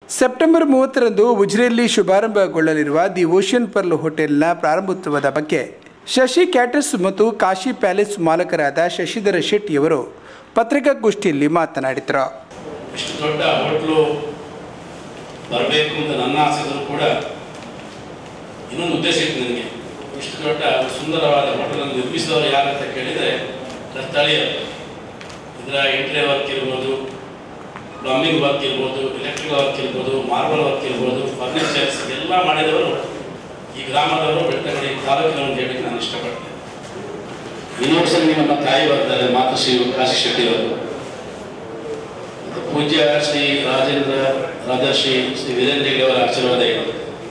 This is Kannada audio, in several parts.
ಸೆಪ್ಟೆಂಬರ್ ಮೂವತ್ತರಂದು ಉಜಿರೆಯಲ್ಲಿ ಶುಭಾರಂಭಗೊಳ್ಳಲಿರುವ ದಿ ಓಷಿಯನ್ ಪರ್ಲ್ ಹೋಟೆಲ್ನ ಪ್ರಾರಂಭೋತ್ಸವದ ಬಗ್ಗೆ ಶಶಿ ಕ್ಯಾಟರ್ಸ್ ಮತ್ತು ಕಾಶಿ ಪ್ಯಾಲೇಸ್ ಮಾಲಕರಾದ ಶಶಿಧರ ಶೆಟ್ಟಿಯವರು ಪತ್ರಿಕಾಗೋಷ್ಠಿಯಲ್ಲಿ ಮಾತನಾಡಿದರು ಇಷ್ಟು ದೊಡ್ಡ ಹೋಟ್ಲು ಬರಬೇಕು ಅಂತ ನನ್ನ ಆಸೆ ಇದ್ರೂ ಕೂಡ ಇನ್ನೊಂದು ಉದ್ದೇಶ ಇತ್ತು ನನಗೆ ಇಷ್ಟು ದೊಡ್ಡ ಸುಂದರವಾದ ಹೋಟೆಲನ್ನು ನಿರ್ಮಿಸಿದವರು ಯಾರು ಅಂತ ಕೇಳಿದರೆ ಸ್ಥಳೀಯರು ಇದರ ಇಂಟ್ರಿಯ ವರ್ಕ್ ಇರ್ಬೋದು ಪ್ಲಂಬಿಂಗ್ ವರ್ಕ್ ಇರ್ಬೋದು ಎಲೆಕ್ಟ್ರಿಕಲ್ ವರ್ಕ್ ಇರ್ಬೋದು ಮಾರ್ಬಲ್ ವರ್ಕ್ ಇರ್ಬೋದು ಫರ್ನಿಚರ್ಸ್ ಎಲ್ಲ ಮಾಡಿದವರು ಈ ಗ್ರಾಮದವರು ಬೆಟ್ಟಗಡಿ ತಾಲೂಕಿನ ಅಂತ ಹೇಳಿ ನಾನು ಇಷ್ಟಪಡ್ತೇನೆ ಇನ್ನೊಂದು ಸಲ ನಿಮ್ಮ ತಾಯಿ ಬರ್ತಾರೆ ಮಾತುಶ್ರೀ ಕಾಶಿ ಶೆಟ್ಟಿ ಅವರು ಮತ್ತು ಪೂಜ್ಯ ಶ್ರೀ ರಾಜೇಂದ್ರ ರಾಜಶ್ರೀ ಶ್ರೀ ವೀರೇಂದ್ರ ಹೆಗ್ಡೆ ಅವರ ಆಶೀರ್ವಾದ ಇದೆ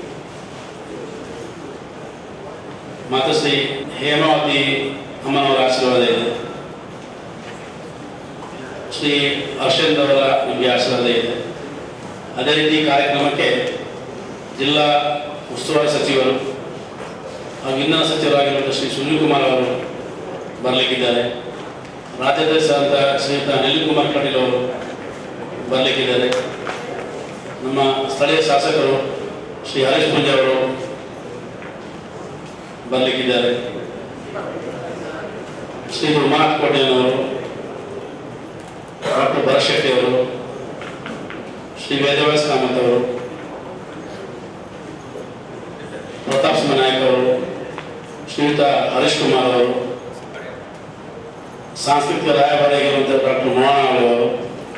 ಮಾತುಶ್ರೀ ಹೇಮಾವತಿ ಅಮ್ಮನವರ ಆಶೀರ್ವಾದ ಇದೆ ಶ್ರೀ ಹರ್ಷೇಂದ್ರ ಅವರ ನಿಮಗೆ ಆಶೀರ್ವಾದ ಇದೆ ಅದೇ ರೀತಿ ಕಾರ್ಯಕ್ರಮಕ್ಕೆ ಜಿಲ್ಲಾ ಉಸ್ತುವಾರಿ ಸಚಿವರು ಹಾಗೂ ಇಂಧನ ಸಚಿವರಾಗಿರುವಂಥ ಶ್ರೀ ಸುನೀಲ್ ಕುಮಾರ್ ಅವರು ಬರಲಿಕ್ಕಿದ್ದಾರೆ ರಾಜ್ಯಾಧ್ಯಕ್ಷ ಅಂತ ಶ್ರೀಯುತ ಅನಿಲ್ ಕುಮಾರ್ ಕಟೀಲ್ ಅವರು ಬರಲಿಕ್ಕಿದ್ದಾರೆ ನಮ್ಮ ಸ್ಥಳೀಯ ಶಾಸಕರು ಶ್ರೀ ಹರೀಶ್ ಪೂಜಾ ಅವರು ಬರಲಿಕ್ಕಿದ್ದಾರೆ ಶ್ರೀ ಉಮಾನಾಥ್ ಕೋಟೆಯವರು ಡಾಕ್ಟರ್ ಭರತ್ ಶೆಟ್ಟಿ ಅವರು ಶ್ರೀ ವೇದವ್ಯಾಸ ಕಾಮತ್ ಅವರು ಪ್ರತಾಪ್ ಸಿಂಹ ನಾಯಕ್ ಅವರು ಶ್ರೀಯುತ ಹರೀಶ್ ಕುಮಾರ್ ಅವರು ಸಾಂಸ್ಕೃತಿಕ ರಾಯಭಾರಿಯಾಗಿರುವಂಥ ಡಾಕ್ಟರ್ ಮೋಹನ ಅವರು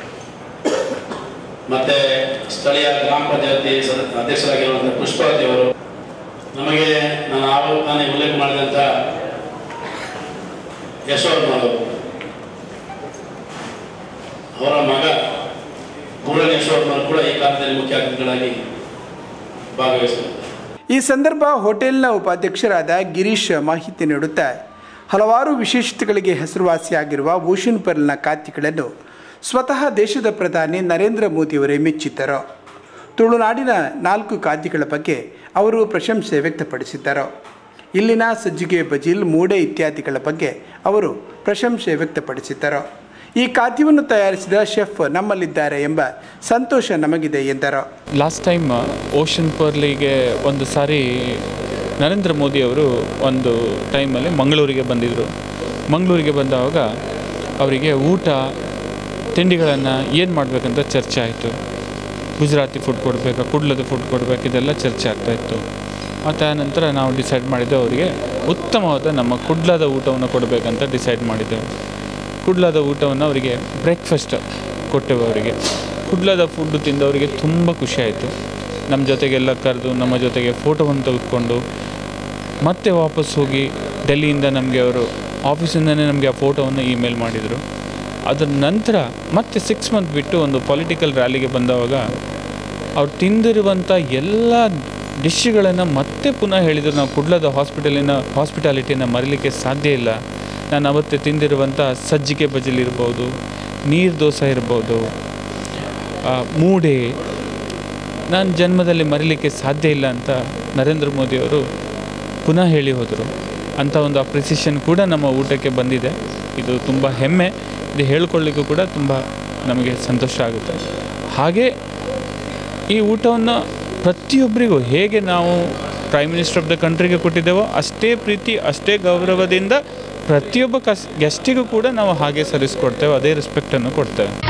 ಮತ್ತೆ ಸ್ಥಳೀಯ ಗ್ರಾಮ ಪಂಚಾಯತಿ ಸದ- ಅಧ್ಯಕ್ಷರಾಗಿರುವಂಥ ಪುಷ್ಪಾವತಿ ಅವರು ನಮಗೆ ನಾನು ಆವಾಗ ತಾನೇ ಉಲ್ಲೇಖ ಮಾಡಿದಂಥ ಯಶೋವರ್ಮ ಅವರು ಅವರ ಮಗ ಪೂರ್ಣ ಯಶೋವರ್ಮ ಅವರು ಕೂಡ ಈ ಕಾರ್ಯದಲ್ಲಿ ಮುಖ್ಯ ಅತಿಥಿಗಳಾಗಿ ಭಾಗವಹಿಸಿದ್ದಾರೆ ಈ ಸಂದರ್ಭ ಹೋಟೆಲ್ನ ಉಪಾಧ್ಯಕ್ಷರಾದ ಗಿರೀಶ್ ಮಾಹಿತಿ ನೀಡುತ್ತಾ ಹಲವಾರು ವಿಶೇಷತೆಗಳಿಗೆ ಹೆಸರುವಾಸಿಯಾಗಿರುವ ಓಷನ್ ಪರ್ಲ್ನ ಖಾದ್ಯಗಳನ್ನು ಸ್ವತಃ ದೇಶದ ಪ್ರಧಾನಿ ನರೇಂದ್ರ ಮೋದಿಯವರೇ ಮೆಚ್ಚಿದ್ದರು ತುಳುನಾಡಿನ ನಾಲ್ಕು ಖಾದ್ಯಗಳ ಬಗ್ಗೆ ಅವರು ಪ್ರಶಂಸೆ ವ್ಯಕ್ತಪಡಿಸಿದ್ದರು ಇಲ್ಲಿನ ಸಜ್ಜಿಗೆ ಬಜಿಲ್ ಮೂಡೆ ಇತ್ಯಾದಿಗಳ ಬಗ್ಗೆ ಅವರು ಪ್ರಶಂಸೆ ವ್ಯಕ್ತಪಡಿಸಿದ್ದರು ಈ ಖಾದ್ಯವನ್ನು ತಯಾರಿಸಿದ ಶೆಫ್ ನಮ್ಮಲ್ಲಿದ್ದಾರೆ ಎಂಬ ಸಂತೋಷ ನಮಗಿದೆ ಎಂದರು ಲಾಸ್ಟ್ ಟೈಮ್ ಓಷನ್ ಪರ್ಲಿಗೆ ಒಂದು ಸಾರಿ ನರೇಂದ್ರ ಮೋದಿ ಅವರು ಒಂದು ಟೈಮಲ್ಲಿ ಮಂಗಳೂರಿಗೆ ಬಂದಿದ್ದರು ಮಂಗಳೂರಿಗೆ ಬಂದಾಗ ಅವರಿಗೆ ಊಟ ತಿಂಡಿಗಳನ್ನು ಏನು ಮಾಡಬೇಕಂತ ಚರ್ಚೆ ಆಯಿತು ಗುಜರಾತಿ ಫುಡ್ ಕೊಡಬೇಕಾ ಕುಡ್ಲದ ಫುಡ್ ಕೊಡಬೇಕು ಇದೆಲ್ಲ ಚರ್ಚೆ ಆಗ್ತಾಯಿತ್ತು ಮತ್ತು ಆನಂತರ ನಾವು ಡಿಸೈಡ್ ಮಾಡಿದ್ದೆವು ಅವರಿಗೆ ಉತ್ತಮವಾದ ನಮ್ಮ ಕುಡ್ಲದ ಊಟವನ್ನು ಕೊಡಬೇಕಂತ ಡಿಸೈಡ್ ಮಾಡಿದ್ದೆವು ಕುಡ್ಲದ ಊಟವನ್ನು ಅವರಿಗೆ ಬ್ರೇಕ್ಫಾಸ್ಟ್ ಕೊಟ್ಟೆವು ಅವರಿಗೆ ಕುಡ್ಲದ ಫುಡ್ ತಿಂದವರಿಗೆ ತುಂಬ ಖುಷಿ ಆಯಿತು ನಮ್ಮ ಜೊತೆಗೆಲ್ಲ ಕರೆದು ನಮ್ಮ ಜೊತೆಗೆ ಫೋಟೋವನ್ನು ತೆಗೆದುಕೊಂಡು ಮತ್ತೆ ವಾಪಸ್ ಹೋಗಿ ಡೆಲ್ಲಿಯಿಂದ ನಮಗೆ ಅವರು ಆಫೀಸಿಂದನೇ ನಮಗೆ ಆ ಫೋಟೋವನ್ನು ಇಮೇಲ್ ಮಾಡಿದರು ಅದರ ನಂತರ ಮತ್ತೆ ಸಿಕ್ಸ್ ಮಂತ್ ಬಿಟ್ಟು ಒಂದು ಪೊಲಿಟಿಕಲ್ ರ್ಯಾಲಿಗೆ ಬಂದವಾಗ ಅವ್ರು ತಿಂದಿರುವಂಥ ಎಲ್ಲ ಡಿಶ್ಗಳನ್ನು ಮತ್ತೆ ಪುನಃ ಹೇಳಿದರು ನಾವು ಕುಡ್ಲದ ಹಾಸ್ಪಿಟಲಿನ ಹಾಸ್ಪಿಟಾಲಿಟಿಯನ್ನು ಮರೀಲಿಕ್ಕೆ ಸಾಧ್ಯ ಇಲ್ಲ ನಾನು ಅವತ್ತೇ ತಿಂದಿರುವಂಥ ಸಜ್ಜಿಗೆ ಬಜಲ್ ಇರ್ಬೋದು ನೀರು ದೋಸೆ ಇರ್ಬೋದು ಆ, ಮೂಡೆ ನಾನು ಜನ್ಮದಲ್ಲಿ ಮರೀಲಿಕ್ಕೆ ಸಾಧ್ಯ ಇಲ್ಲ ಅಂತ ನರೇಂದ್ರ ಮೋದಿಯವರು ಪುನಃ ಹೇಳಿ ಹೋದರು ಅಂಥ ಒಂದು ಅಪ್ರಿಸಿಯೇಷನ್ ಕೂಡ ನಮ್ಮ ಊಟಕ್ಕೆ ಬಂದಿದೆ ಇದು ತುಂಬ ಹೆಮ್ಮೆ ಇದು ಹೇಳ್ಕೊಳ್ಳಿಕ್ಕೂ ಕೂಡ ತುಂಬ ನಮಗೆ ಸಂತೋಷ ಆಗುತ್ತೆ ಹಾಗೆ ಈ ಊಟವನ್ನು ಪ್ರತಿಯೊಬ್ಬರಿಗೂ ಹೇಗೆ ನಾವು ಪ್ರೈಮ್ ಮಿನಿಸ್ಟರ್ ಆಫ್ ದ ಕಂಟ್ರಿಗೆ ಕೊಟ್ಟಿದ್ದೇವೋ ಅಷ್ಟೇ ಪ್ರೀತಿ ಅಷ್ಟೇ ಗೌರವದಿಂದ ಪ್ರತಿಯೊಬ್ಬ ಕಸ್ ಗೆಸ್ಟಿಗೂ ಕೂಡ ನಾವು ಹಾಗೆ ಸರಿಸ್ಕೊಡ್ತೇವೆ ಅದೇ ರೆಸ್ಪೆಕ್ಟನ್ನು ಕೊಡ್ತೇವೆ